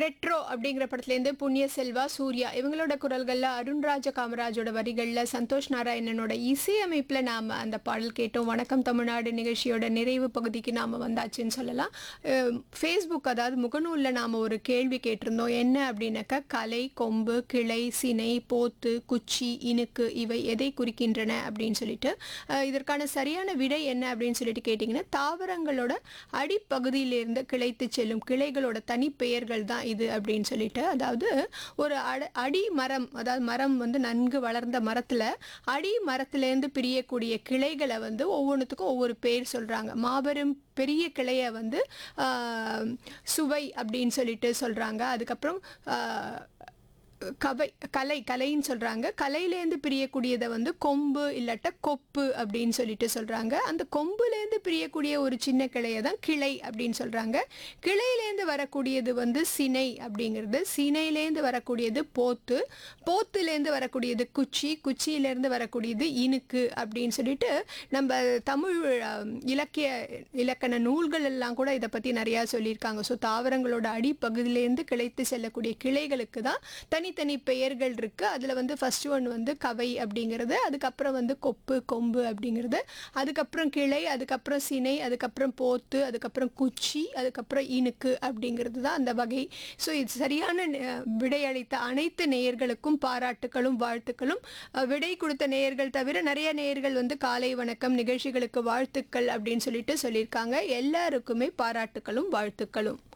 retro அப்படிங்கிற படத்துலேருந்து புண்ணிய செல்வா சூர்யா இவங்களோட குரல்களில் அருண்ராஜ காமராஜோட வரிகளில் சந்தோஷ் நாராயணனோட இசையமைப்பில் நாம் அந்த பாடல் கேட்டோம் வணக்கம் தமிழ்நாடு நிகழ்ச்சியோட நிறைவு பகுதிக்கு நாம் வந்தாச்சுன்னு சொல்லலாம் ஃபேஸ்புக் அதாவது முகநூலில் நாம் ஒரு கேள்வி கேட்டிருந்தோம் என்ன அப்படின்னாக்கா கலை கொம்பு கிளை சினை போத்து குச்சி இனுக்கு இவை எதை குறிக்கின்றன அப்படின்னு சொல்லிட்டு அஹ், இதற்கான சரியான விடை என்ன அப்படின்னு சொல்லிட்டு கேட்டிங்கன்னா தாவரங்களோட அடிப்பகுதியிலிருந்து கிளைத்து செல்லும் கிளைகளோட தனிப்பெயர்கள் தான் இது அப்படின்னு சொல்லிட்டு அதாவது ஒரு அட அடி மரம் அதாவது மரம் வந்து நன்கு வளர்ந்த மரத்தில் அடி மரத்துலேருந்து பிரியக்கூடிய கிளைகளை வந்து ஒவ்வொன்றுத்துக்கும் ஒவ்வொரு பேர் சொல்கிறாங்க மாபெரும் பெரிய கிளையை வந்து ஆஹ், சுவை அப்படின்னு சொல்லிட்டு சொல்கிறாங்க அதுக்கப்புறம் ஆஹ், கவை கலை கலைன்னு சொல்கிறாங்க கலையிலேருந்து பிரியக்கூடியதை வந்து கொம்பு இல்லாட்ட கொப்பு அப்படின்னு சொல்லிட்டு சொல்கிறாங்க அந்த கொம்புலேருந்து பிரியக்கூடிய ஒரு சின்ன கிளையை தான் கிளை அப்படின்னு சொல்கிறாங்க கிளையிலேருந்து வரக்கூடியது வந்து சினை அப்படிங்கிறது சினையிலேருந்து வரக்கூடியது போத்து போத்துலேருந்து வரக்கூடியது குச்சி குச்சியிலேருந்து வரக்கூடியது இனுக்கு அப்படின்னு சொல்லிட்டு நம்ம தமிழ் அஹ், இலக்கிய இலக்கண நூல்கள் எல்லாம் கூட இதை பற்றி நிறையா சொல்லியிருக்காங்க ஸோ தாவரங்களோட அடிப்பகுதியிலேருந்து கிளைத்து செல்லக்கூடிய கிளைகளுக்கு தான் தனித்தனி பெயர்கள் இருக்குது அதில் வந்து ஃபர்ஸ்ட் ஒன் வந்து கவை அப்படிங்கிறது அதுக்கப்புறம் வந்து கொப்பு கொம்பு அப்படிங்கிறது அதுக்கப்புறம் கிளை அதுக்கப்புறம் சினை அதுக்கப்புறம் போத்து அதுக்கப்புறம் குச்சி அதுக்கப்புறம் இனுக்கு அப்படிங்கிறது தான் அந்த வகை ஸோ இது சரியான அஹ், விடையளித்த அனைத்து நேயர்களுக்கும் பாராட்டுகளும் வாழ்த்துக்களும் அஹ், விடை கொடுத்த நேயர்கள் தவிர நிறைய நேயர்கள் வந்து காலை வணக்கம் நிகழ்ச்சிகளுக்கு வாழ்த்துக்கள் அப்படின்னு சொல்லிட்டு சொல்லியிருக்காங்க எல்லாருக்குமே பாராட்டுகளும் வாழ்த்துக்களும்